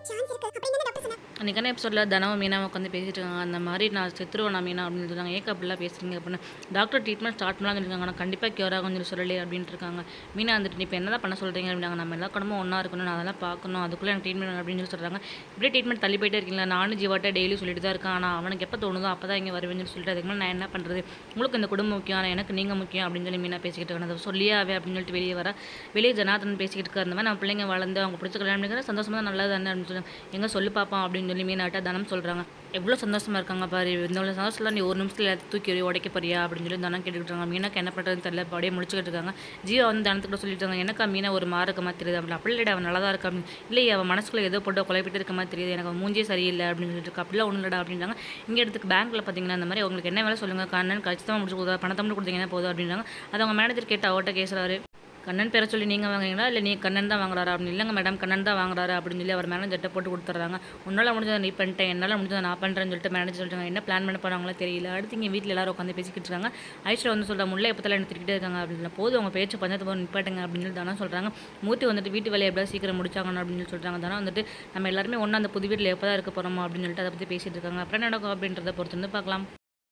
chance இருக்கு அப்படி என்ன டாக்டர் சொன்னா அன்றைக்கான எபிசோடில் தனமும் மீனா உட்காந்து பேசிட்டு இருக்காங்க அந்த மாதிரி நான் செத்துருவேன் மீனா அப்படின்னு சொல்றாங்க ஏன் அப்படிலாம் பேசுறீங்க அப்படின்னு டாக்டர் ட்ரீட்மெண்ட் ஸ்டார்ட் பண்ணலாம் சொல்லியிருக்காங்க ஆனால் கண்டிப்பாக கியூர் ஆகும் சொல்லி சொல்லலையே அப்படின்ட்டு இருக்காங்க மீனா வந்துட்டு இப்போ என்ன பண்ண சொல்கிறீங்க அப்படின்னாங்க நம்ம எல்லா குடும்பம் ஒன்றா இருக்கணும் நான் அதெல்லாம் பார்க்கணும் அதுக்குள்ளே எனக்கு ட்ரீட்மெண்ட் அப்படின்னு சொல்லி சொல்கிறாங்க இப்படியே ட்ரீட்மெண்ட் தள்ளி போயிட்டே இருக்கீங்களா நானும் ஜீவாட்ட டெய்லி சொல்லிட்டு தான் இருக்கேன் ஆனால் அவனுக்கு எப்போ தோணுதோ அப்போ தான் இங்கே வருவேன்னு சொல்லி சொல்லிட்டு அதுக்கு மேலே நான் என்ன பண்ணுறது உங்களுக்கு இந்த குடும்பம் முக்கியம் ஆனால் எனக்கு நீங்கள் முக்கியம் அப்படின்னு சொல்லி மீனா பேசிக்கிட்டு இருக்காங்க அதை சொல்லியாவே அப்படின்னு சொல்லிட்டு வெளியே வர வெளியே ஜனார்தன் பேசிக்கிட்டு இருக்காரு இந்த மாதிரி நம்ம பிள்ளைங்க வளர்ந்து அவங்க பிடிச்ச கல்யாணம் பண்ணிக்கிற சந்தோஷமா தான் நல்லது தானே அப்படின்னு சொல்லி எங்கே சொல்லி பார்ப்போம் அப்படின்னு சொல்லி மீனாட்ட தனம் சொல்கிறாங்க எவ்வளோ சந்தோஷமா இருக்காங்க பாரு இந்த உள்ள சந்தோஷத்தில் நீ ஒரு நிமிஷத்தில் எல்லாத்தையும் தூக்கி எறிய உடைக்க போறியா அப்படின்னு சொல்லி தனம் கேட்டுக்கிட்டு இருக்காங்க மீனாக்கு என்ன பண்ணுறதுன்னு தெரியல இப்போ அப்படியே முடிச்சுக்கிட்டு இருக்காங்க ஜீவா வந்து தனத்துக்கிட்ட சொல்லிட்டு இருக்காங்க எனக்கா மீனா ஒரு மாறக்க மாதிரி தெரியுது அப்படி அப்படி இல்லைடா அவன் நல்லா தான் இருக்கா அப்படின்னு இல்லையே அவன் மனசுக்குள்ள ஏதோ போட்டு குழப்பிட்டு இருக்க மாதிரி தெரியுது எனக்கு அவன் மூஞ்சியே சரியில்லை அப்படின்னு சொல்லிட்டு இருக்கா அப்படிலாம் ஒன்றும் இல்லடா அப்படின்றாங்க இங்கே இடத்துக்கு பேங்க்கில் பார்த்தீங்கன்னா இந்த மாதிரி உங்களுக்கு என்ன வேலை சொல்லுங்கள் கண்ணன் கழிச்சு முடிச்சு கொடுத்தா பணத்தை மட்டும் கொடுத்தீங்கன்னா போதும் அப்படின்றாங்க அது அவங்க மேனேஜர் கேட்டு அவட்ட கேசுறாரு கண்ணன் பேரை சொல்லி நீங்கள் வாங்குறீங்களா இல்லை நீ கண்ணன் தான் வாங்குறாரா அப்படின்னு இல்லைங்க மேடம் கண்ணன் தான் வாங்குறாரு அப்படின்னு சொல்லி அவர் மேனேஜர்கிட்ட போட்டு கொடுத்துட்றாங்க உன்னால் முடிஞ்சதை நீ பண்ணிட்டேன் என்னால் முடிஞ்சதை நான் பண்ணுறேன்னு சொல்லிட்டு மேனேஜர் சொல்லிட்டாங்க என்ன பிளான் பண்ண போகிறாங்களோ தெரியல அடுத்து இங்கே வீட்டில் எல்லாரும் உட்காந்து பேசிக்கிட்டு இருக்காங்க ஐஸ்வர்யா வந்து சொல்கிற முல்லை எப்பத்தில் என்ன திட்டிகிட்டே இருக்காங்க அப்படின்னு போதும் அவங்க பேச்சு பஞ்சாயத்து போது நிப்பாட்டுங்க அப்படின்னு சொல்லி தானே சொல்கிறாங்க மூர்த்தி வந்துட்டு வீட்டு வேலையை எப்படியா சீக்கிரம் முடிச்சாங்கன்னு அப்படின்னு சொல்லி சொல்கிறாங்க தானே வந்துட்டு நம்ம எல்லாருமே ஒன்றா அந்த புது வீட்டில் எப்போ தான் இருக்க போகிறோமோ அப்படின்னு சொல்லிட்டு அதை பற்றி பேசிகிட்டு இருக்காங்க அப்புறம் என்ன நடக்கும் அப்படின்றத பொறுத்து வந்து பார்க்கலாம்